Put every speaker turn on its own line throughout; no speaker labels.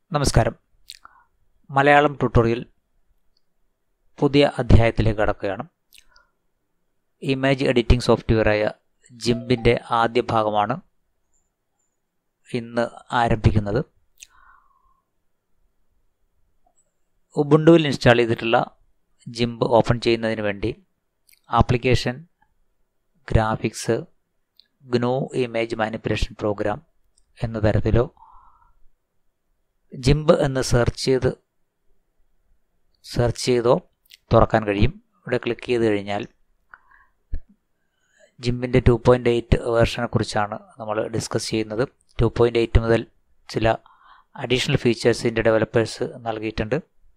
നമസ്കാരം മലയാളം ട്യൂട്ടോറിയൽ പുതിയ അധ്യായത്തിലേക്ക് കടക്കുകയാണ് ഇമേജ് എഡിറ്റിംഗ് സോഫ്റ്റ്വെയറായ ജിംബിൻ്റെ ആദ്യ ഭാഗമാണ് ഇന്ന് ആരംഭിക്കുന്നത് ഉബുണ്ടുവിൽ ഇൻസ്റ്റാൾ ചെയ്തിട്ടുള്ള ജിംബ് ഓപ്പൺ ചെയ്യുന്നതിന് വേണ്ടി application graphics GNU image manipulation program എന്ന തരത്തിലോ ജിംബ് എന്ന് സെർച്ച് ചെയ്ത് സെർച്ച് ചെയ്തോ തുറക്കാൻ കഴിയും ഇവിടെ ക്ലിക്ക് ചെയ്ത് കഴിഞ്ഞാൽ ജിംബിൻ്റെ ടു പോയിൻ്റ് എയ്റ്റ് വേർഷനെ കുറിച്ചാണ് നമ്മൾ ഡിസ്കസ് ചെയ്യുന്നത് ടു പോയിൻ്റ് എയ്റ്റ് മുതൽ ചില അഡീഷണൽ ഫീച്ചേഴ്സിൻ്റെ ഡെവലപ്പേഴ്സ് നൽകിയിട്ടുണ്ട്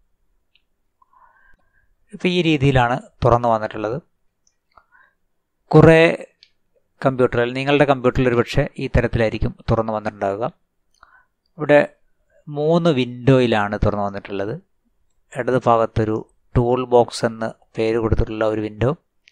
ഇപ്പോൾ ഈ രീതിയിലാണ് തുറന്നു വന്നിട്ടുള്ളത് കുറേ കമ്പ്യൂട്ടറിൽ നിങ്ങളുടെ കമ്പ്യൂട്ടറിൽ ഒരുപക്ഷെ ഈ തരത്തിലായിരിക്കും തുറന്നു വന്നിട്ടുണ്ടാവുക ഇവിടെ മൂന്ന് വിൻഡോയിലാണ് തുറന്നു വന്നിട്ടുള്ളത് ഇടത് ഭാഗത്തൊരു ടൂൾ ബോക്സ് എന്ന് പേര് കൊടുത്തിട്ടുള്ള ഒരു വിൻഡോ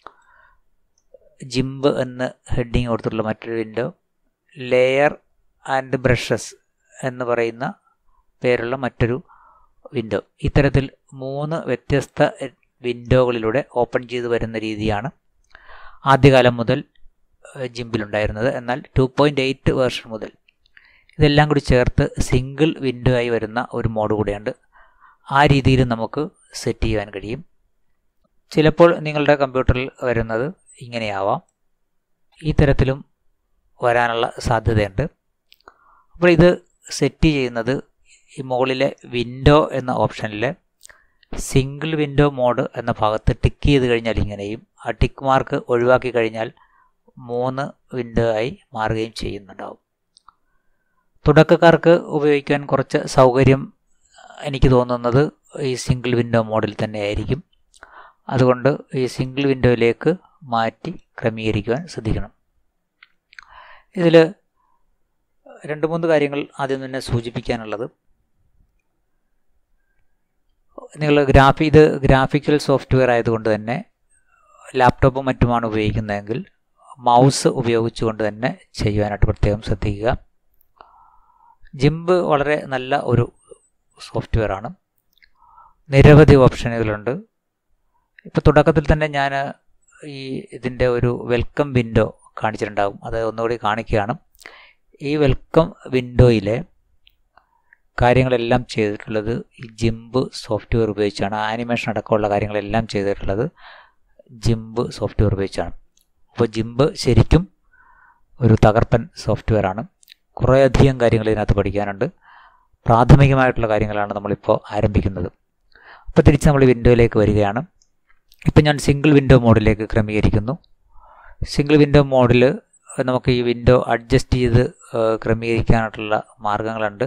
ജിംബ് എന്ന് ഹെഡിങ് കൊടുത്തിട്ടുള്ള മറ്റൊരു വിൻഡോ ലെയർ ആൻഡ് ബ്രഷസ് എന്ന് പറയുന്ന പേരുള്ള മറ്റൊരു വിൻഡോ ഇത്തരത്തിൽ മൂന്ന് വ്യത്യസ്ത വിൻഡോകളിലൂടെ ഓപ്പൺ ചെയ്ത് വരുന്ന രീതിയാണ് ആദ്യകാലം മുതൽ ജിംബിലുണ്ടായിരുന്നത് എന്നാൽ ടു പോയിൻ്റ് എയ്റ്റ് വേർഷൻ മുതൽ ഇതെല്ലാം കൂടി ചേർത്ത് സിംഗിൾ വിൻഡോ ആയി വരുന്ന ഒരു മോഡ് കൂടെയുണ്ട് ആ രീതിയിൽ നമുക്ക് സെറ്റ് ചെയ്യാൻ കഴിയും ചിലപ്പോൾ നിങ്ങളുടെ കമ്പ്യൂട്ടറിൽ വരുന്നത് ഇങ്ങനെയാവാം ഈ തരത്തിലും വരാനുള്ള സാധ്യതയുണ്ട് അപ്പോൾ ഇത് സെറ്റ് ചെയ്യുന്നത് ഈ മുകളിലെ വിൻഡോ എന്ന ഓപ്ഷനിൽ സിംഗിൾ വിൻഡോ മോഡ് എന്ന ഭാഗത്ത് ടിക്ക് ചെയ്ത് കഴിഞ്ഞാൽ ഇങ്ങനെയും ആ ടിക്ക് മാർക്ക് ഒഴിവാക്കി കഴിഞ്ഞാൽ മൂന്ന് വിൻഡോ ആയി മാറുകയും ചെയ്യുന്നുണ്ടാവും തുടക്കക്കാർക്ക് ഉപയോഗിക്കാൻ കുറച്ച് സൗകര്യം എനിക്ക് തോന്നുന്നത് ഈ സിംഗിൾ വിൻഡോ മോഡിൽ തന്നെയായിരിക്കും അതുകൊണ്ട് ഈ സിംഗിൾ വിൻഡോയിലേക്ക് മാറ്റി ക്രമീകരിക്കുവാൻ ശ്രദ്ധിക്കണം ഇതിൽ രണ്ട് മൂന്ന് കാര്യങ്ങൾ ആദ്യം തന്നെ സൂചിപ്പിക്കാനുള്ളത് നിങ്ങൾ ഗ്രാഫി ഇത് ഗ്രാഫിക്കൽ സോഫ്റ്റ്വെയർ ആയതുകൊണ്ട് തന്നെ ലാപ്ടോപ്പും മറ്റുമാണ് ഉപയോഗിക്കുന്നതെങ്കിൽ മൗസ് ഉപയോഗിച്ചുകൊണ്ട് തന്നെ ചെയ്യുവാനായിട്ട് പ്രത്യേകം ശ്രദ്ധിക്കുക ജിംബ് വളരെ നല്ല ഒരു സോഫ്റ്റ്വെയർ ആണ് നിരവധി ഓപ്ഷനുകളുണ്ട് ഇപ്പോൾ തുടക്കത്തിൽ തന്നെ ഞാൻ ഈ ഇതിൻ്റെ ഒരു വെൽക്കം വിൻഡോ കാണിച്ചിട്ടുണ്ടാകും അത് ഒന്നുകൂടി കാണിക്കുകയാണ് ഈ വെൽക്കം വിൻഡോയിലെ കാര്യങ്ങളെല്ലാം ചെയ്തിട്ടുള്ളത് ഈ ജിംബ് സോഫ്റ്റ്വെയർ ഉപയോഗിച്ചാണ് ആനിമേഷൻ അടക്കമുള്ള കാര്യങ്ങളെല്ലാം ചെയ്തിട്ടുള്ളത് ജിംബ് സോഫ്റ്റ്വെയർ ഉപയോഗിച്ചാണ് അപ്പോൾ ജിംബ് ശരിക്കും ഒരു തകർപ്പൻ സോഫ്റ്റ്വെയർ ആണ് കുറേയധികം കാര്യങ്ങൾ ഇതിനകത്ത് പഠിക്കാനുണ്ട് പ്രാഥമികമായിട്ടുള്ള കാര്യങ്ങളാണ് നമ്മളിപ്പോൾ ആരംഭിക്കുന്നത് അപ്പോൾ തിരിച്ച് നമ്മൾ വിൻഡോയിലേക്ക് വരികയാണ് ഇപ്പം ഞാൻ സിംഗിൾ വിൻഡോ മോഡിലേക്ക് ക്രമീകരിക്കുന്നു സിംഗിൾ വിൻഡോ മോഡിൽ നമുക്ക് ഈ വിൻഡോ അഡ്ജസ്റ്റ് ചെയ്ത് ക്രമീകരിക്കാനായിട്ടുള്ള മാർഗങ്ങളുണ്ട്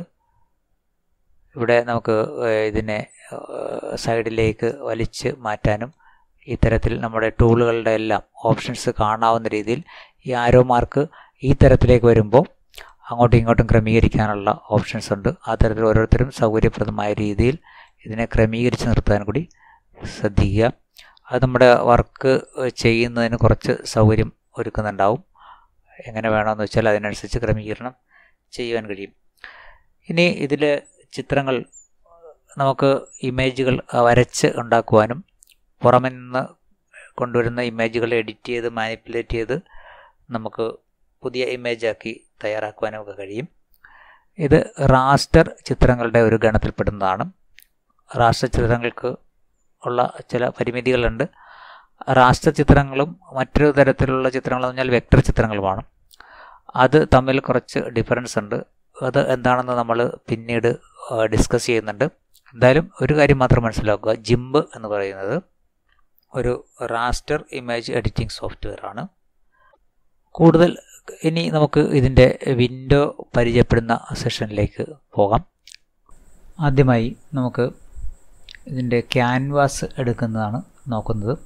ഇവിടെ നമുക്ക് ഇതിനെ സൈഡിലേക്ക് വലിച്ച് മാറ്റാനും ഇത്തരത്തിൽ നമ്മുടെ ടൂളുകളുടെ എല്ലാം ഓപ്ഷൻസ് കാണാവുന്ന രീതിയിൽ ഈ ആരോ മാർക്ക് ഈ തരത്തിലേക്ക് വരുമ്പോൾ അങ്ങോട്ടും ഇങ്ങോട്ടും ക്രമീകരിക്കാനുള്ള ഓപ്ഷൻസ് ഉണ്ട് ആ തരത്തിൽ ഓരോരുത്തരും സൗകര്യപ്രദമായ രീതിയിൽ ഇതിനെ ക്രമീകരിച്ച് നിർത്താൻ കൂടി ശ്രദ്ധിക്കുക അത് നമ്മുടെ വർക്ക് ചെയ്യുന്നതിന് കുറച്ച് സൗകര്യം ഒരുക്കുന്നുണ്ടാവും എങ്ങനെ വേണമെന്ന് വെച്ചാൽ അതിനനുസരിച്ച് ക്രമീകരണം ചെയ്യുവാൻ കഴിയും ഇനി ഇതിൽ ചിത്രങ്ങൾ നമുക്ക് ഇമേജുകൾ വരച്ച് ഉണ്ടാക്കുവാനും പുറമെ നിന്ന് കൊണ്ടുവരുന്ന ഇമേജുകൾ എഡിറ്റ് ചെയ്ത് മാനിപ്പുലേറ്റ് ചെയ്ത് നമുക്ക് പുതിയ ഇമേജാക്കി തയ്യാറാക്കുവാനും ഒക്കെ കഴിയും ഇത് റാസ്റ്റർ ചിത്രങ്ങളുടെ ഒരു ഗണത്തിൽപ്പെടുന്നതാണ് റാസ്റ്റർ ചിത്രങ്ങൾക്ക് ഉള്ള ചില പരിമിതികളുണ്ട് റാസ്റ്റർ ചിത്രങ്ങളും മറ്റൊരു തരത്തിലുള്ള ചിത്രങ്ങൾ പറഞ്ഞാൽ വെക്ടർ ചിത്രങ്ങളുമാണ് അത് തമ്മിൽ കുറച്ച് ഡിഫറൻസ് ഉണ്ട് അത് എന്താണെന്ന് നമ്മൾ പിന്നീട് ഡിസ്കസ് ചെയ്യുന്നുണ്ട് എന്തായാലും ഒരു കാര്യം മാത്രം മനസ്സിലാക്കുക ജിംബ് എന്ന് പറയുന്നത് ഒരു റാസ്റ്റർ ഇമേജ് എഡിറ്റിംഗ് സോഫ്റ്റ്വെയർ ആണ് കൂടുതൽ ഇനി നമുക്ക് ഇതിൻ്റെ വിൻഡോ പരിചയപ്പെടുന്ന സെഷനിലേക്ക് പോകാം ആദ്യമായി നമുക്ക് ഇതിൻ്റെ ക്യാൻവാസ് എടുക്കുന്നതാണ് നോക്കുന്നത്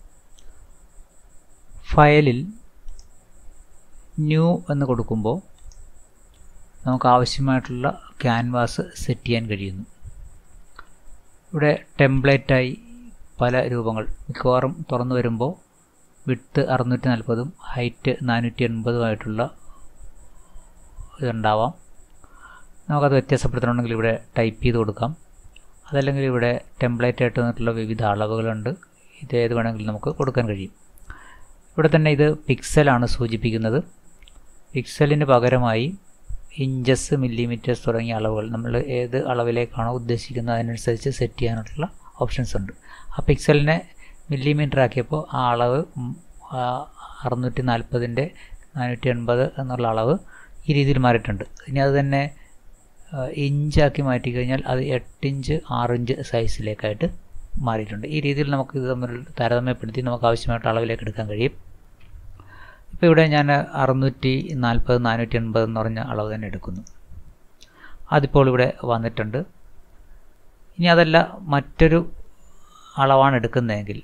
ഫയലിൽ ന്യൂ എന്ന് കൊടുക്കുമ്പോൾ നമുക്ക് ആവശ്യമായിട്ടുള്ള ക്യാൻവാസ് സെറ്റ് ചെയ്യാൻ കഴിയുന്നു ഇവിടെ ടെംപ്ലേറ്റായി പല രൂപങ്ങൾ മിക്കവാറും തുറന്നു വരുമ്പോൾ വിട്ട് അറുന്നൂറ്റി നാൽപ്പതും ഹൈറ്റ് നാനൂറ്റി എൺപതുമായിട്ടുള്ള ഇതുണ്ടാവാം നമുക്കത് വ്യത്യാസപ്പെടുത്തണമെങ്കിൽ ഇവിടെ ടൈപ്പ് ചെയ്ത് കൊടുക്കാം അതല്ലെങ്കിൽ ഇവിടെ ടെംപ്ലേറ്റ് ആയിട്ട് വന്നിട്ടുള്ള വിവിധ അളവുകളുണ്ട് ഇത് ഏത് വേണമെങ്കിലും നമുക്ക് കൊടുക്കാൻ കഴിയും ഇവിടെ തന്നെ ഇത് പിക്സലാണ് സൂചിപ്പിക്കുന്നത് പിക്സലിന് പകരമായി ഇഞ്ചസ് മില്ലിമീറ്റേഴ്സ് തുടങ്ങിയ അളവുകൾ നമ്മൾ ഏത് അളവിലേക്കാണോ ഉദ്ദേശിക്കുന്നത് അതിനനുസരിച്ച് സെറ്റ് ചെയ്യാനുള്ള ഓപ്ഷൻസ് ഉണ്ട് ആ പിക്സലിനെ മില്ലിമീറ്റർ ആക്കിയപ്പോൾ ആ അളവ് അറുന്നൂറ്റി നാൽപ്പതിൻ്റെ നാനൂറ്റി എൺപത് എന്നുള്ള അളവ് ഈ രീതിയിൽ മാറിയിട്ടുണ്ട് ഇനി അത് തന്നെ ഇഞ്ചാക്കി മാറ്റി കഴിഞ്ഞാൽ അത് എട്ടിഞ്ച് ആറിഞ്ച് സൈസിലേക്കായിട്ട് മാറിയിട്ടുണ്ട് ഈ രീതിയിൽ നമുക്ക് ഇത് തമ്മിൽ താരതമ്യപ്പെടുത്തി നമുക്ക് ആവശ്യമായിട്ട് അളവിലേക്ക് എടുക്കാൻ കഴിയും ഇപ്പോൾ ഇവിടെ ഞാൻ അറുന്നൂറ്റി നാൽപ്പത് നാനൂറ്റി എൺപത് എന്ന് പറഞ്ഞ അളവ് തന്നെ എടുക്കുന്നു അതിപ്പോൾ ഇവിടെ വന്നിട്ടുണ്ട് ഇനി അതല്ല മറ്റൊരു അളവാണ് എടുക്കുന്നതെങ്കിൽ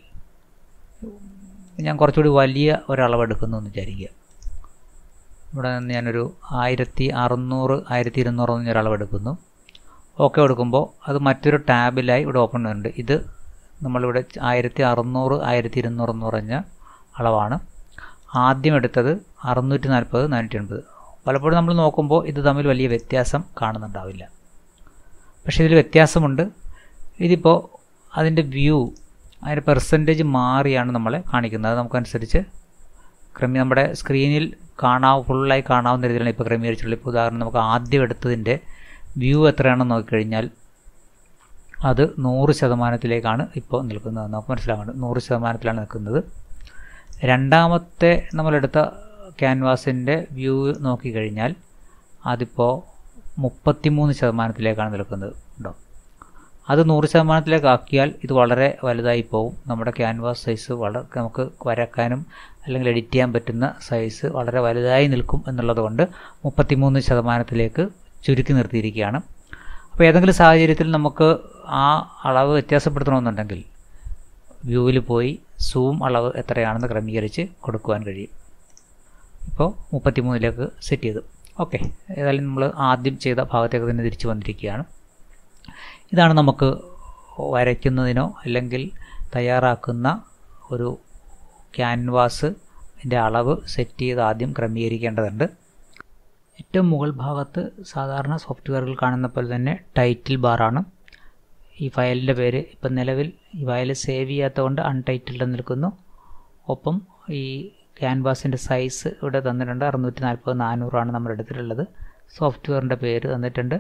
ഞാൻ കുറച്ചുകൂടി വലിയ ഒരളവ് എടുക്കുന്നു എന്ന് വിചാരിക്കുക ഇവിടെ നിന്ന് ഞാനൊരു ആയിരത്തി അറുന്നൂറ് ആയിരത്തി ഇരുന്നൂറ് എന്ന് ഒരളവ് എടുക്കുന്നു ഓക്കെ കൊടുക്കുമ്പോൾ അത് മറ്റൊരു ടാബിലായി ഇവിടെ ഓപ്പൺ ചെയ്യുന്നുണ്ട് ഇത് നമ്മളിവിടെ ആയിരത്തി അറുന്നൂറ് ആയിരത്തി ഇരുന്നൂറ് എന്ന് പറഞ്ഞ അളവാണ് ആദ്യം എടുത്തത് അറുന്നൂറ്റി നാൽപ്പത് നാനൂറ്റി എൺപത് പലപ്പോഴും നമ്മൾ നോക്കുമ്പോൾ ഇത് തമ്മിൽ വലിയ വ്യത്യാസം കാണുന്നുണ്ടാവില്ല പക്ഷേ ഇതിൽ വ്യത്യാസമുണ്ട് ഇതിപ്പോൾ അതിൻ്റെ വ്യൂ അതിൻ്റെ പെർസെൻറ്റേജ് മാറിയാണ് നമ്മളെ കാണിക്കുന്നത് അത് നമുക്കനുസരിച്ച് ക്രമീ നമ്മുടെ സ്ക്രീനിൽ കാണാവ് ഫുള്ളായി കാണാവുന്ന രീതിയിലാണ് ഇപ്പോൾ ക്രമീകരിച്ചിട്ടുള്ളത് ഇപ്പോൾ ഉദാഹരണം നമുക്ക് ആദ്യം എടുത്തതിൻ്റെ വ്യൂ എത്രയാണെന്ന് നോക്കിക്കഴിഞ്ഞാൽ അത് നൂറ് ശതമാനത്തിലേക്കാണ് ഇപ്പോൾ നിൽക്കുന്നത് നമുക്ക് മനസ്സിലാകുന്നുണ്ട് നൂറ് ശതമാനത്തിലാണ് നിൽക്കുന്നത് രണ്ടാമത്തെ നമ്മളെടുത്ത ക്യാൻവാസിൻ്റെ വ്യൂ നോക്കിക്കഴിഞ്ഞാൽ അതിപ്പോൾ മുപ്പത്തിമൂന്ന് ശതമാനത്തിലേക്കാണ് നിൽക്കുന്നത് ഉണ്ടോ അത് നൂറ് ശതമാനത്തിലേക്ക് ആക്കിയാൽ ഇത് വളരെ വലുതായി പോകും നമ്മുടെ ക്യാൻവാസ് സൈസ് വളരെ നമുക്ക് വരക്കാനും അല്ലെങ്കിൽ എഡിറ്റ് ചെയ്യാൻ പറ്റുന്ന സൈസ് വളരെ വലുതായി നിൽക്കും എന്നുള്ളത് കൊണ്ട് മുപ്പത്തിമൂന്ന് ശതമാനത്തിലേക്ക് ചുരുക്കി നിർത്തിയിരിക്കുകയാണ് അപ്പോൾ ഏതെങ്കിലും സാഹചര്യത്തിൽ നമുക്ക് ആ അളവ് വ്യത്യാസപ്പെടുത്തണമെന്നുണ്ടെങ്കിൽ വ്യൂവിൽ പോയി സൂം അളവ് എത്രയാണെന്ന് ക്രമീകരിച്ച് കൊടുക്കുവാൻ കഴിയും ഇപ്പോൾ മുപ്പത്തിമൂന്നിലേക്ക് സെറ്റ് ചെയ്തു ഓക്കെ ഏതായാലും നമ്മൾ ആദ്യം ചെയ്ത ഭാഗത്തേക്ക് തന്നെ തിരിച്ചു വന്നിരിക്കുകയാണ് ഇതാണ് നമുക്ക് വരയ്ക്കുന്നതിനോ അല്ലെങ്കിൽ തയ്യാറാക്കുന്ന ഒരു ക്യാൻവാസ് ഇതിൻ്റെ അളവ് സെറ്റ് ചെയ്ത് ആദ്യം ക്രമീകരിക്കേണ്ടതുണ്ട് ഏറ്റവും മുകൾ ഭാഗത്ത് സാധാരണ സോഫ്റ്റ്വെയറുകൾ കാണുന്ന പോലെ തന്നെ ടൈറ്റിൽ ബാറാണ് ഈ ഫയലിൻ്റെ പേര് ഇപ്പം നിലവിൽ ഈ ഫയൽ സേവ് ചെയ്യാത്തതുകൊണ്ട് അൺടൈറ്റിൽഡ് നിൽക്കുന്നു ഒപ്പം ഈ ക്യാൻവാസിൻ്റെ സൈസ് ഇവിടെ തന്നിട്ടുണ്ട് അറുന്നൂറ്റി നാൽപ്പത് നാനൂറാണ് നമ്മൾ എടുത്തിട്ടുള്ളത് സോഫ്റ്റ്വെയറിൻ്റെ പേര് തന്നിട്ടുണ്ട്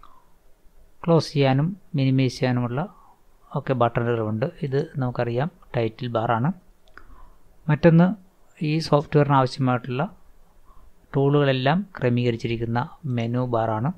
ക്ലോസ് ചെയ്യാനും മിനിമൈസ് ചെയ്യാനുമുള്ള ഒക്കെ ബട്ടണുകളുണ്ട് ഇത് നമുക്കറിയാം ടൈറ്റിൽ ബാറാണ് മറ്റൊന്ന് ഈ സോഫ്റ്റ്വെയറിന് ആവശ്യമായിട്ടുള്ള ടൂളുകളെല്ലാം ക്രമീകരിച്ചിരിക്കുന്ന മെനു ബാറാണ്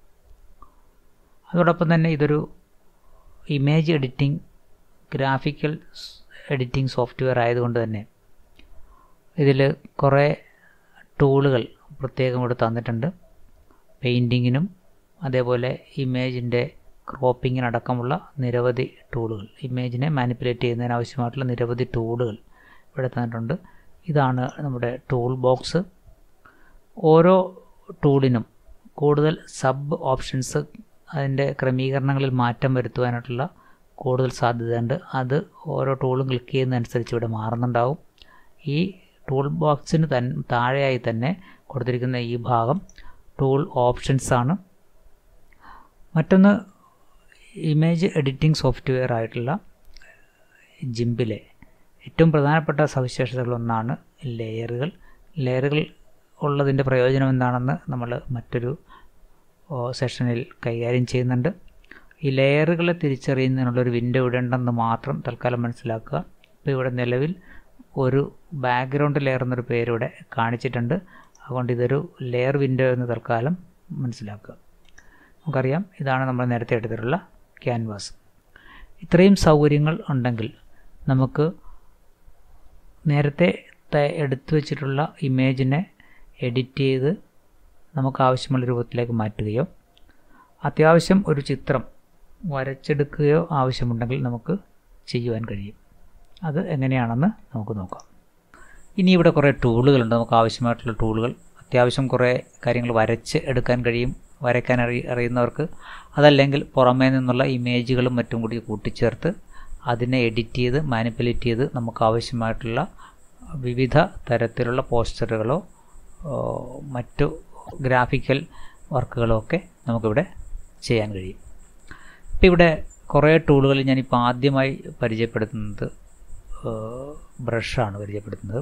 അതോടൊപ്പം തന്നെ ഇതൊരു image editing graphical editing software ആയതുകൊണ്ട് തന്നെ ഇതിൽ കുറേ ടൂളുകൾ പ്രത്യേകം ഇവിടെ തന്നിട്ടുണ്ട് പെയിൻറ്റിങ്ങിനും അതേപോലെ ഇമേജിൻ്റെ ക്രോപ്പിങ്ങിനടക്കമുള്ള നിരവധി ടൂളുകൾ ഇമേജിനെ മാനിപ്പുലേറ്റ് ചെയ്യുന്നതിന് ആവശ്യമായിട്ടുള്ള നിരവധി ടൂളുകൾ ഇവിടെ തന്നിട്ടുണ്ട് ഇതാണ് നമ്മുടെ ടൂൾ ബോക്സ് ഓരോ ടൂളിനും കൂടുതൽ സബ് ഓപ്ഷൻസ് അതിൻ്റെ ക്രമീകരണങ്ങളിൽ മാറ്റം വരുത്തുവാനായിട്ടുള്ള കൂടുതൽ സാധ്യതയുണ്ട് അത് ഓരോ ടൂളും ക്ലിക്ക് ചെയ്യുന്നതനുസരിച്ച് ഇവിടെ മാറുന്നുണ്ടാവും ഈ ടൂൾ ബോക്സിന് തൻ താഴെയായി തന്നെ കൊടുത്തിരിക്കുന്ന ഈ ഭാഗം ടൂൾ ഓപ്ഷൻസ് ആണ് മറ്റൊന്ന് ഇമേജ് എഡിറ്റിംഗ് സോഫ്റ്റ്വെയർ ആയിട്ടുള്ള ജിംബിലെ ഏറ്റവും പ്രധാനപ്പെട്ട സവിശേഷതകളൊന്നാണ് ലെയറുകൾ ലെയറുകൾ ഉള്ളതിൻ്റെ പ്രയോജനം എന്താണെന്ന് നമ്മൾ മറ്റൊരു സെഷനിൽ കൈകാര്യം ചെയ്യുന്നുണ്ട് ഈ ലെയറുകളെ തിരിച്ചറിയുന്നതിനുള്ളൊരു വിൻഡോ ഇവിടെ ഉണ്ടെന്ന് മാത്രം തൽക്കാലം മനസ്സിലാക്കുക ഇപ്പോൾ ഇവിടെ നിലവിൽ ഒരു ബാക്ക്ഗ്രൗണ്ട് ലെയർ എന്നൊരു പേര് ഇവിടെ കാണിച്ചിട്ടുണ്ട് അതുകൊണ്ട് ഇതൊരു ലെയർ വിൻഡോ എന്ന് തൽക്കാലം മനസ്സിലാക്കുക നമുക്കറിയാം ഇതാണ് നമ്മൾ നേരത്തെ എടുത്തിട്ടുള്ള ക്യാൻവാസ് ഇത്രയും സൗകര്യങ്ങൾ ഉണ്ടെങ്കിൽ നമുക്ക് നേരത്തെ എടുത്തു വച്ചിട്ടുള്ള ഇമേജിനെ എഡിറ്റ് ചെയ്ത് നമുക്ക് ആവശ്യമുള്ള രൂപത്തിലേക്ക് മാറ്റുകയോ അത്യാവശ്യം ഒരു ചിത്രം വരച്ചെടുക്കുകയോ ആവശ്യമുണ്ടെങ്കിൽ നമുക്ക് ചെയ്യുവാൻ കഴിയും അത് എങ്ങനെയാണെന്ന് നമുക്ക് നോക്കാം ഇനി ഇവിടെ കുറേ ടൂളുകളുണ്ട് നമുക്ക് ആവശ്യമായിട്ടുള്ള ടൂളുകൾ അത്യാവശ്യം കുറേ കാര്യങ്ങൾ വരച്ച് എടുക്കാൻ കഴിയും വരയ്ക്കാൻ അറി അറിയുന്നവർക്ക് അതല്ലെങ്കിൽ പുറമേ നിന്നുള്ള ഇമേജുകളും മറ്റും കൂടി കൂട്ടിച്ചേർത്ത് അതിനെ എഡിറ്റ് ചെയ്ത് മാനിപ്പുലേറ്റ് ചെയ്ത് നമുക്ക് ആവശ്യമായിട്ടുള്ള വിവിധ തരത്തിലുള്ള പോസ്റ്ററുകളോ മറ്റു ഗ്രാഫിക്കൽ വർക്കുകളും ഒക്കെ നമുക്കിവിടെ ചെയ്യാൻ കഴിയും ഇപ്പോൾ ഇവിടെ കുറേ ടൂളുകൾ ഞാനിപ്പോൾ ആദ്യമായി പരിചയപ്പെടുത്തുന്നത് ബ്രഷാണ് പരിചയപ്പെടുത്തുന്നത്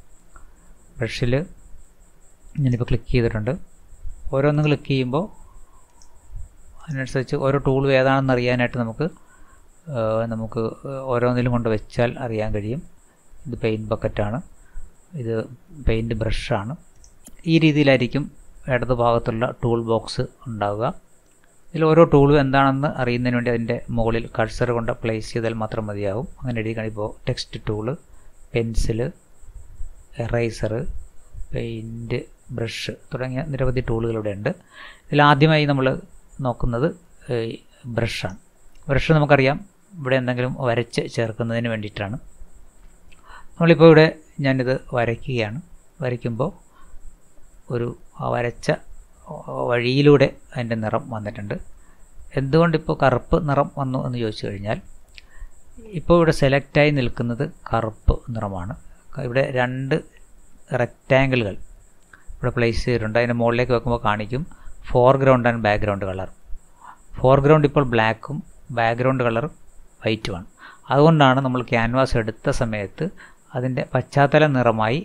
ബ്രഷിൽ ഞാനിപ്പോൾ ക്ലിക്ക് ചെയ്തിട്ടുണ്ട് ഓരോന്നും ക്ലിക്ക് ചെയ്യുമ്പോൾ അതിനനുസരിച്ച് ഓരോ ടൂളും ഏതാണെന്ന് അറിയാനായിട്ട് നമുക്ക് നമുക്ക് ഓരോന്നിലും കൊണ്ട് വെച്ചാൽ അറിയാൻ കഴിയും ഇത് പെയിൻറ്റ് ബക്കറ്റാണ് ഇത് പെയിൻറ്റ് ബ്രഷാണ് ഈ രീതിയിലായിരിക്കും ഇടത് ഭാഗത്തുള്ള ടൂൾ ബോക്സ് ഉണ്ടാവുക ഇതിൽ ഓരോ ടൂളും എന്താണെന്ന് അറിയുന്നതിന് വേണ്ടി അതിൻ്റെ മുകളിൽ കഴ്സർ കൊണ്ട് പ്ലേസ് ചെയ്താൽ മാത്രം മതിയാവും അങ്ങനെ എഴുതിക്കാണ് ഇപ്പോൾ text tool pencil eraser paint brush തുടങ്ങിയ നിരവധി ടൂളുകൾ ഇവിടെ ഉണ്ട് ഇതിൽ ആദ്യമായി നമ്മൾ നോക്കുന്നത് ബ്രഷാണ് ബ്രഷ് നമുക്കറിയാം ഇവിടെ എന്തെങ്കിലും വരച്ച് ചേർക്കുന്നതിന് വേണ്ടിയിട്ടാണ് നമ്മളിപ്പോൾ ഇവിടെ ഞാനിത് വരയ്ക്കുകയാണ് വരയ്ക്കുമ്പോൾ ഒരു വരച്ച വഴിയിലൂടെ അതിൻ്റെ നിറം വന്നിട്ടുണ്ട് എന്തുകൊണ്ടിപ്പോൾ കറുപ്പ് നിറം വന്നു എന്ന് ചോദിച്ചു കഴിഞ്ഞാൽ ഇപ്പോൾ ഇവിടെ സെലക്റ്റായി നിൽക്കുന്നത് കറുപ്പ് നിറമാണ് ഇവിടെ രണ്ട് റെക്റ്റാങ്കിളുകൾ ഇവിടെ പ്ലേസ് ചെയ്തിട്ടുണ്ട് അതിൻ്റെ മുകളിലേക്ക് വെക്കുമ്പോൾ കാണിക്കും foreground and background colour foreground ഇപ്പോൾ ബ്ലാക്കും ബാക്ക്ഗ്രൗണ്ട് കളർ വൈറ്റുമാണ് അതുകൊണ്ടാണ് നമ്മൾ ക്യാൻവാസ് എടുത്ത സമയത്ത് അതിൻ്റെ പശ്ചാത്തല നിറമായി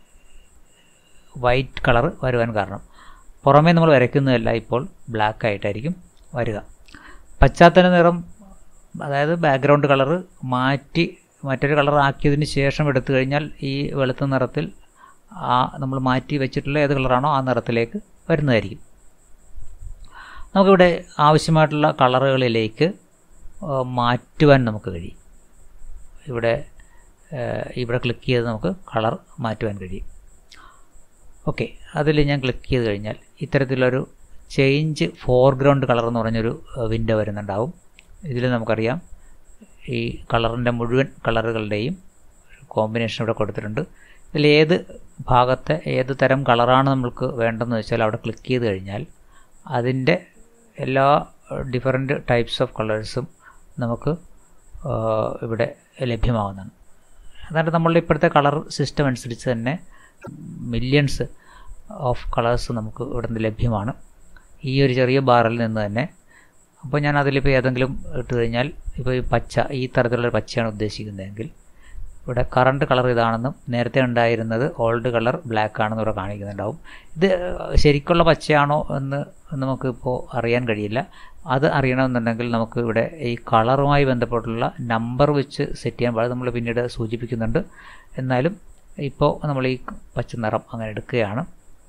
വൈറ്റ് കളർ വരുവാൻ കാരണം പുറമേ നമ്മൾ വരയ്ക്കുന്നതല്ല ഇപ്പോൾ ബ്ലാക്ക് ആയിട്ടായിരിക്കും വരിക പശ്ചാത്തല നിറം അതായത് ബാക്ക്ഗ്രൗണ്ട് കളർ മാറ്റി മറ്റൊരു കളർ ആക്കിയതിന് ശേഷം എടുത്തു കഴിഞ്ഞാൽ ഈ വെളുത്ത നിറത്തിൽ ആ നമ്മൾ മാറ്റി വെച്ചിട്ടുള്ള ഏത് കളറാണോ ആ നിറത്തിലേക്ക് വരുന്നതായിരിക്കും നമുക്കിവിടെ ആവശ്യമായിട്ടുള്ള കളറുകളിലേക്ക് മാറ്റുവാൻ നമുക്ക് കഴിയും ഇവിടെ ഇവിടെ ക്ലിക്ക് ചെയ്ത് നമുക്ക് കളർ മാറ്റുവാൻ കഴിയും ഓക്കെ അതിൽ ഞാൻ ക്ലിക്ക് ചെയ്ത് കഴിഞ്ഞാൽ ഇത്തരത്തിലൊരു ചേഞ്ച് ഫോർഗ്രൗണ്ട് കളർ എന്ന് പറഞ്ഞൊരു വിൻഡോ വരുന്നുണ്ടാവും ഇതിൽ നമുക്കറിയാം ഈ കളറിൻ്റെ മുഴുവൻ കളറുകളുടെയും കോമ്പിനേഷൻ ഇവിടെ കൊടുത്തിട്ടുണ്ട് ഇതിൽ ഏത് ഭാഗത്തെ ഏത് തരം കളറാണ് നമ്മൾക്ക് വേണ്ടതെന്ന് വെച്ചാൽ അവിടെ ക്ലിക്ക് ചെയ്ത് കഴിഞ്ഞാൽ അതിൻ്റെ എല്ലാ ഡിഫറെൻറ്റ് ടൈപ്സ് ഓഫ് കളേഴ്സും നമുക്ക് ഇവിടെ ലഭ്യമാവുന്നതാണ് അതായത് നമ്മളുടെ ഇപ്പോഴത്തെ കളർ സിസ്റ്റം അനുസരിച്ച് തന്നെ മില്യൺസ് ഓഫ് കളേഴ്സ് നമുക്ക് ഇവിടെ നിന്ന് ലഭ്യമാണ് ഈ ഒരു ചെറിയ ബാറിൽ നിന്ന് തന്നെ അപ്പോൾ ഞാൻ അതിലിപ്പോൾ ഏതെങ്കിലും ഇട്ട് കഴിഞ്ഞാൽ ഇപ്പോൾ ഈ പച്ച ഈ തരത്തിലുള്ള പച്ചയാണ് ഉദ്ദേശിക്കുന്നതെങ്കിൽ ഇവിടെ കറണ്ട് കളർ ഇതാണെന്നും നേരത്തെ ഉണ്ടായിരുന്നത് ഓൾഡ് കളർ ബ്ലാക്ക് ആണെന്ന് ഇവിടെ കാണിക്കുന്നുണ്ടാവും ഇത് ശരിക്കുള്ള പച്ചയാണോ എന്ന് നമുക്കിപ്പോൾ അറിയാൻ കഴിയില്ല അത് അറിയണമെന്നുണ്ടെങ്കിൽ നമുക്ക് ഇവിടെ ഈ കളറുമായി ബന്ധപ്പെട്ടുള്ള നമ്പർ വെച്ച് സെറ്റ് ചെയ്യാൻ പാടില്ല നമ്മൾ പിന്നീട് സൂചിപ്പിക്കുന്നുണ്ട് എന്നാലും ഇപ്പോൾ നമ്മൾ ഈ പച്ച നിറം അങ്ങനെ എടുക്കുകയാണ്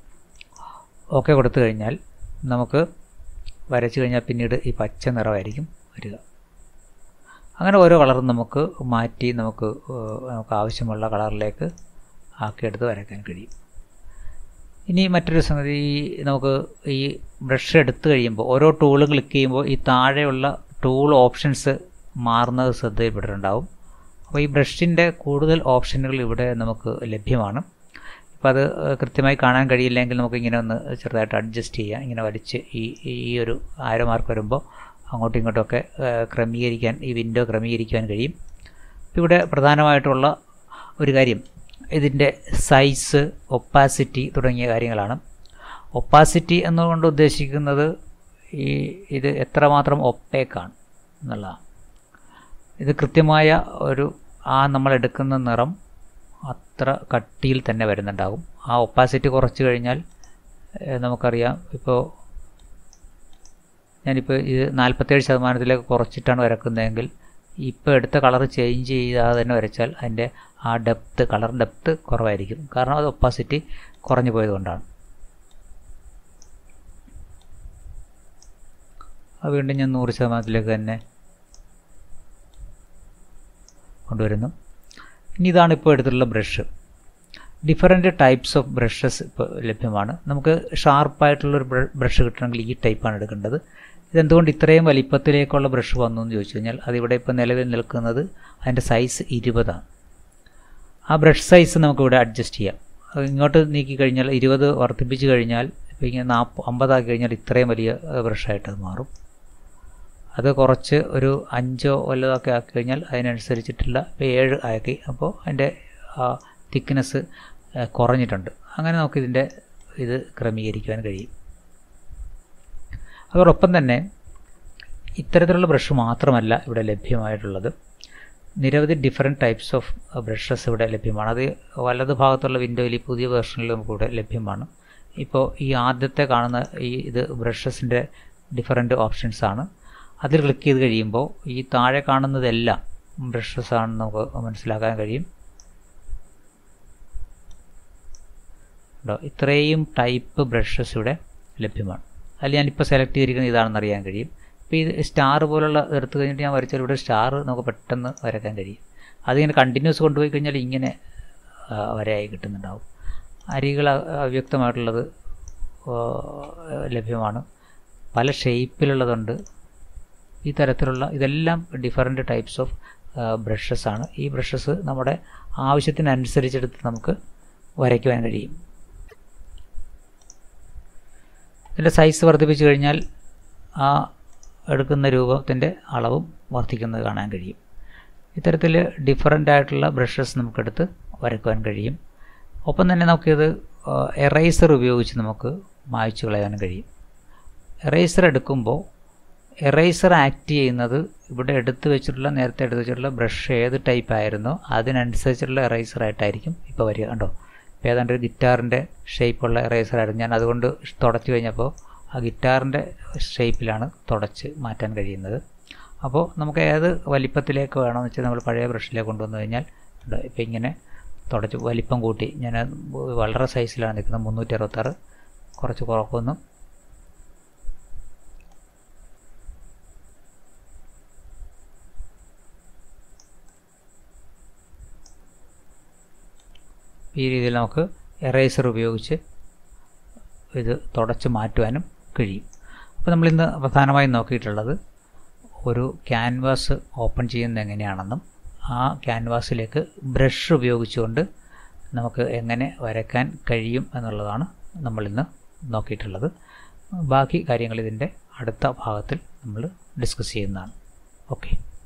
ഓക്കെ കൊടുത്തു കഴിഞ്ഞാൽ നമുക്ക് വരച്ചു കഴിഞ്ഞാൽ പിന്നീട് ഈ പച്ച നിറമായിരിക്കും വരിക അങ്ങനെ ഓരോ കളറും നമുക്ക് മാറ്റി നമുക്ക് നമുക്ക് ആവശ്യമുള്ള കളറിലേക്ക് ആക്കിയെടുത്ത് വരയ്ക്കാൻ കഴിയും ഇനി മറ്റൊരു സംഗതി നമുക്ക് ഈ ബ്രഷ് എടുത്തു കഴിയുമ്പോൾ ഓരോ ടൂള് ക്ലിക്ക് ചെയ്യുമ്പോൾ ഈ താഴെയുള്ള ടൂൾ ഓപ്ഷൻസ് മാറുന്നത് ശ്രദ്ധയിൽപ്പെട്ടിട്ടുണ്ടാവും അപ്പോൾ ഈ ബ്രഷിൻ്റെ കൂടുതൽ ഓപ്ഷനുകൾ ഇവിടെ നമുക്ക് ലഭ്യമാണ് അപ്പോൾ അത് കൃത്യമായി കാണാൻ കഴിയില്ലെങ്കിൽ നമുക്ക് ഇങ്ങനെ ഒന്ന് ചെറുതായിട്ട് അഡ്ജസ്റ്റ് ചെയ്യാം ഇങ്ങനെ വലിച്ച് ഈ ഈ ഒരു ആരോ മാർക്ക് വരുമ്പോൾ അങ്ങോട്ടും ഇങ്ങോട്ടുമൊക്കെ ക്രമീകരിക്കാൻ ഈ വിൻഡോ ക്രമീകരിക്കാൻ കഴിയും ഇവിടെ പ്രധാനമായിട്ടുള്ള ഒരു കാര്യം ഇതിൻ്റെ സൈസ് ഒപ്പാസിറ്റി തുടങ്ങിയ കാര്യങ്ങളാണ് ഒപ്പാസിറ്റി എന്നുകൊണ്ട് ഉദ്ദേശിക്കുന്നത് ഈ ഇത് എത്രമാത്രം ഒപ്പേക്കാണ് എന്നുള്ളതാണ് ഇത് കൃത്യമായ ഒരു ആ നമ്മൾ എടുക്കുന്ന നിറം അത്ര കട്ടിയിൽ തന്നെ വരുന്നുണ്ടാകും ആ ഒപ്പാസിറ്റി കുറച്ച് കഴിഞ്ഞാൽ നമുക്കറിയാം ഇപ്പോൾ ഞാനിപ്പോൾ ഇത് നാൽപ്പത്തേഴ് ശതമാനത്തിലേക്ക് കുറച്ചിട്ടാണ് വരക്കുന്നതെങ്കിൽ ഇപ്പോൾ എടുത്ത കളർ ചേഞ്ച് ചെയ്യാതെ തന്നെ വരച്ചാൽ അതിൻ്റെ ആ ഡെപ്ത്ത് കളർ ഡെപ്ത്ത് കുറവായിരിക്കും കാരണം അത് ഒപ്പാസിറ്റി കുറഞ്ഞു പോയതുകൊണ്ടാണ് അത് വീണ്ടും ഞാൻ നൂറ് ശതമാനത്തിലേക്ക് തന്നെ കൊണ്ടുവരുന്നു ഇനി ഇതാണ് ഇപ്പോൾ എടുത്തിട്ടുള്ള brush different types of brushes ഇപ്പോൾ ലഭ്യമാണ് നമുക്ക് ഷാർപ്പായിട്ടുള്ളൊരു ബ്രഷ് കിട്ടണമെങ്കിൽ ഈ ടൈപ്പാണ് എടുക്കേണ്ടത് ഇതെന്തുകൊണ്ട് ഇത്രയും വലിപ്പത്തിലേക്കുള്ള ബ്രഷ് വന്നു എന്ന് ചോദിച്ചു കഴിഞ്ഞാൽ അതിവിടെ ഇപ്പോൾ നിലവിൽ നിൽക്കുന്നത് അതിൻ്റെ സൈസ് ഇരുപതാണ് ആ ബ്രഷ് സൈസ് നമുക്കിവിടെ അഡ്ജസ്റ്റ് ചെയ്യാം അത് ഇങ്ങോട്ട് നീക്കി കഴിഞ്ഞാൽ ഇരുപത് വർദ്ധിപ്പിച്ച് കഴിഞ്ഞാൽ ഇപ്പോൾ ഇങ്ങനെ നാൽപ്പ അമ്പതാക്കി കഴിഞ്ഞാൽ ഇത്രയും വലിയ ബ്രഷായിട്ട് അത് മാറും അത് കുറച്ച് ഒരു അഞ്ചോ വല്ലതൊക്കെ ആക്കി കഴിഞ്ഞാൽ അതിനനുസരിച്ചിട്ടുള്ള ഏഴ് ആക്കി അപ്പോൾ അതിൻ്റെ തിക്നെസ് കുറഞ്ഞിട്ടുണ്ട് അങ്ങനെ നമുക്കിതിൻ്റെ ഇത് ക്രമീകരിക്കുവാൻ കഴിയും അതോടൊപ്പം തന്നെ ഇത്തരത്തിലുള്ള ബ്രഷ് മാത്രമല്ല ഇവിടെ ലഭ്യമായിട്ടുള്ളത് നിരവധി ഡിഫറെൻറ്റ് ടൈപ്സ് ഓഫ് ബ്രഷസ് ഇവിടെ ലഭ്യമാണ് അത് വലത് ഭാഗത്തുള്ള വിൻഡോയിൽ ഈ പുതിയ വേർഷനിൽ നമുക്ക് ഇവിടെ ലഭ്യമാണ് ഇപ്പോൾ ഈ ആദ്യത്തെ കാണുന്ന ഈ ഇത് ബ്രഷസിൻ്റെ ഡിഫറെൻറ്റ് ഓപ്ഷൻസ് ആണ് അതിൽ ക്ലിക്ക് ചെയ്ത് കഴിയുമ്പോൾ ഈ താഴെ കാണുന്നതെല്ലാം ബ്രഷസ് ആണെന്ന് നമുക്ക് മനസ്സിലാക്കാൻ കഴിയും ഉണ്ടോ ഇത്രയും ടൈപ്പ് ബ്രഷസ് ഇവിടെ ലഭ്യമാണ് അതിൽ ഞാനിപ്പോൾ സെലക്ട് ചെയ്തിരിക്കുന്നത് ഇതാണെന്ന് അറിയാൻ കഴിയും ഇപ്പോൾ ഇത് സ്റ്റാർ പോലുള്ള എടുത്തു കഴിഞ്ഞിട്ട് ഞാൻ വരച്ചാൽ ഇവിടെ സ്റ്റാർ നമുക്ക് പെട്ടെന്ന് വരയ്ക്കാൻ കഴിയും അതിങ്ങനെ കണ്ടിന്യൂസ് കൊണ്ടുപോയി കഴിഞ്ഞാൽ ഇങ്ങനെ വരയായി കിട്ടുന്നുണ്ടാവും അരികൾ അവ്യക്തമായിട്ടുള്ളത് ലഭ്യമാണ് പല ഷേപ്പിലുള്ളതുണ്ട് ഈ തരത്തിലുള്ള ഇതെല്ലാം ഡിഫറെൻറ്റ് ടൈപ്സ് ഓഫ് ബ്രഷസ് ആണ് ഈ ബ്രഷസ് നമ്മുടെ ആവശ്യത്തിനനുസരിച്ചെടുത്ത് നമുക്ക് വരയ്ക്കുവാൻ കഴിയും ഇതിൻ്റെ സൈസ് വർദ്ധിപ്പിച്ചു കഴിഞ്ഞാൽ ആ എടുക്കുന്ന രൂപത്തിൻ്റെ അളവും വർദ്ധിക്കുന്നത് കാണാൻ കഴിയും ഇത്തരത്തിൽ ഡിഫറൻ്റ് ആയിട്ടുള്ള ബ്രഷസ് നമുക്കെടുത്ത് വരയ്ക്കുവാൻ കഴിയും ഒപ്പം തന്നെ നമുക്കിത് എറൈസർ ഉപയോഗിച്ച് നമുക്ക് മായ്ച്ചു കളയാനും കഴിയും എറൈസർ എടുക്കുമ്പോൾ എറൈസർ ആക്ട് ചെയ്യുന്നത് ഇവിടെ എടുത്തു വെച്ചിട്ടുള്ള നേരത്തെ എടുത്തു വെച്ചിട്ടുള്ള ബ്രഷ് ഏത് ടൈപ്പ് ആയിരുന്നോ അതിനനുസരിച്ചുള്ള എറൈസർ ആയിട്ടായിരിക്കും ഇപ്പോൾ വരിക കണ്ടോ ഇപ്പോൾ ഏതാണ്ട് ഒരു ഗിറ്റാറിൻ്റെ ഷേപ്പുള്ള എറൈസർ ആയിരുന്നു ഞാൻ അതുകൊണ്ട് തുടച്ചു കഴിഞ്ഞപ്പോൾ ആ ഗിറ്റാറിൻ്റെ ഷേപ്പിലാണ് തുടച്ച് മാറ്റാൻ കഴിയുന്നത് അപ്പോൾ നമുക്ക് ഏത് വലിപ്പത്തിലേക്ക് വേണമെന്ന് വെച്ചാൽ നമ്മൾ പഴയ ബ്രഷിലേക്ക് കൊണ്ടുവന്നു കഴിഞ്ഞാൽ ഇപ്പോൾ ഇങ്ങനെ തുടച്ച് വലിപ്പം കൂട്ടി ഞാൻ വളരെ സൈസിലാണ് നിൽക്കുന്നത് മുന്നൂറ്റി അറുപത്താറ് കുറച്ച് കുറക്കുന്നു ഈ രീതിയിൽ നമുക്ക് എറേസർ ഉപയോഗിച്ച് ഇത് തുടച്ച് മാറ്റുവാനും കഴിയും അപ്പോൾ നമ്മളിന്ന് പ്രധാനമായും നോക്കിയിട്ടുള്ളത് ഒരു ക്യാൻവാസ് ഓപ്പൺ ചെയ്യുന്നത് എങ്ങനെയാണെന്നും ആ ക്യാൻവാസിലേക്ക് ബ്രഷ് ഉപയോഗിച്ചുകൊണ്ട് നമുക്ക് എങ്ങനെ വരയ്ക്കാൻ കഴിയും എന്നുള്ളതാണ് നമ്മളിന്ന് നോക്കിയിട്ടുള്ളത് ബാക്കി കാര്യങ്ങൾ ഇതിൻ്റെ അടുത്ത ഭാഗത്തിൽ നമ്മൾ ഡിസ്കസ് ചെയ്യുന്നതാണ് ഓക്കെ